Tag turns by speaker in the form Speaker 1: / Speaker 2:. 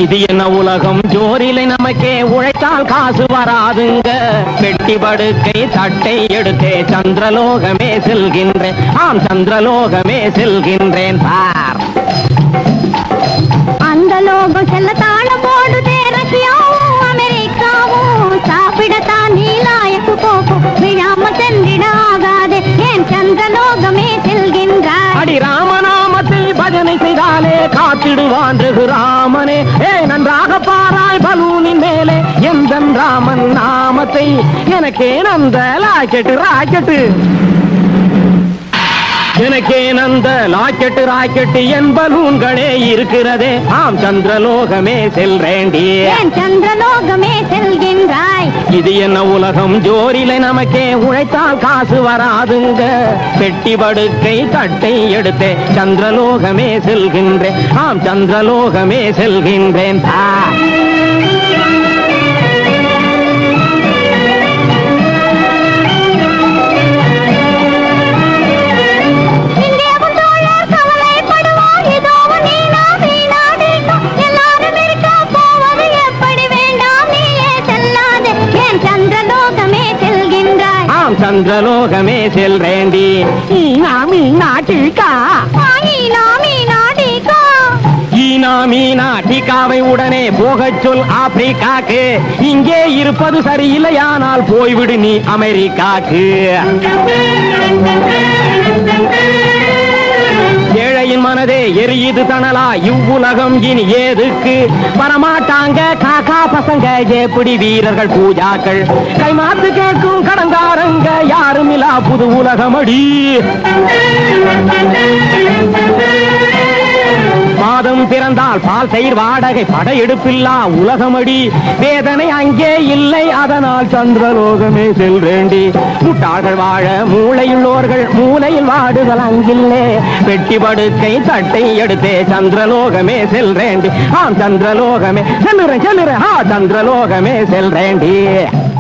Speaker 1: இது என்ன உலகம் ஜோரிலை நமக்கே உழைத்தால் காசு வராதுங்க பெட்டி படுக்கை தட்டை எடுத்தே சந்திரலோகமே செல்கின்றேன் ஆம் சந்திரலோகமே செல்கின்றேன் பார்
Speaker 2: அந்த லோகம் செல்ல தாளம் போடுதே ரஷ்யாவும் அமெரிக்காவும் சாப்பிடத்தான் நீலாயக்கு போகும் விழாம சென்றிட ஆகாது ஏன் சந்திரலோகமே செல்கின்றாய்
Speaker 1: அடி ராமநாமத்தில் பஜனை செய்தாலே காத்திடுவான் ரகு ராமனே ஏ நன்றாக பாராய் பலூனின் மேலே எந்த ராமன் நாமத்தை எனக்கே நந்த லாக்கெட்டு ராக்கெட்டு எனக்கே நந்த லாக்கெட்டு ராக்கெட்டு என் பலூன்களே இருக்கிறதே ஆம் சந்திரலோகமே செல்றேண்டி
Speaker 2: ஏன் சந்திரலோகமே செல்கின்றாய்
Speaker 1: இது என்ன உலகம் ஜோரிலை நமக்கே உழைத்தால் காசு வராதுங்க பெட்டி படுக்கை தட்டை எடுத்தே சந்திரலோகமே செல்கின்றேன் ஆம் சந்திரலோகமே செல்கின்றேன் ஆ.
Speaker 2: இந்தியாவும் தோழர் கவலைப்படுவார் இதோ நீனா வீணாடிக்கும் எல்லாரும் இருக்க போவது எப்படி வேண்டாம் நீயே செல்லாது ஏன் சந்திரலோகமே செல்கின்றாய்
Speaker 1: ஆம் சந்திரலோகமே செல்றேண்டி ஈனா மீனா டீக்கா
Speaker 2: ஆயினா மீனாடிக்கா
Speaker 1: ஈனா மீனா டீக்காவை உடனே போகச் சொல் ஆப்பிரிக்காக்கு இங்கே இருப்பது சரியில்லையானால் போய்விடு நீ அமெரிக்காக்கு ஏழையின் மனதே எரியுது தணலா இவ்வுலகம் இனி ஏதுக்கு வரமாட்டாங்க காக்கா பசங்க எப்படி வீரர்கள் பூஜாக்கள் கைமாத்து கேட்கும் கடங்காரங்க யாரும் இல்லா புது உலகமடி மாதம் பிறந்தால் பால் தயிர் வாடகை படையெடுப்பில்லா உலகமடி வேதனை அங்கே இல்லை அதனால் சந்திரலோகமே செல்வேண்டி முட்டாள்கள் வாழ மூளையுள்ளோர்கள் மூலையில் வாடுதல் அங்கில்லே பெட்டி படுக்கை தட்டை எடுத்தே சந்திரலோகமே செல்றேண்டி ஆம் சந்திரலோகமே செல்லுறேன் செல்லுறேன் ஆ சந்திரலோகமே செல்றேண்டி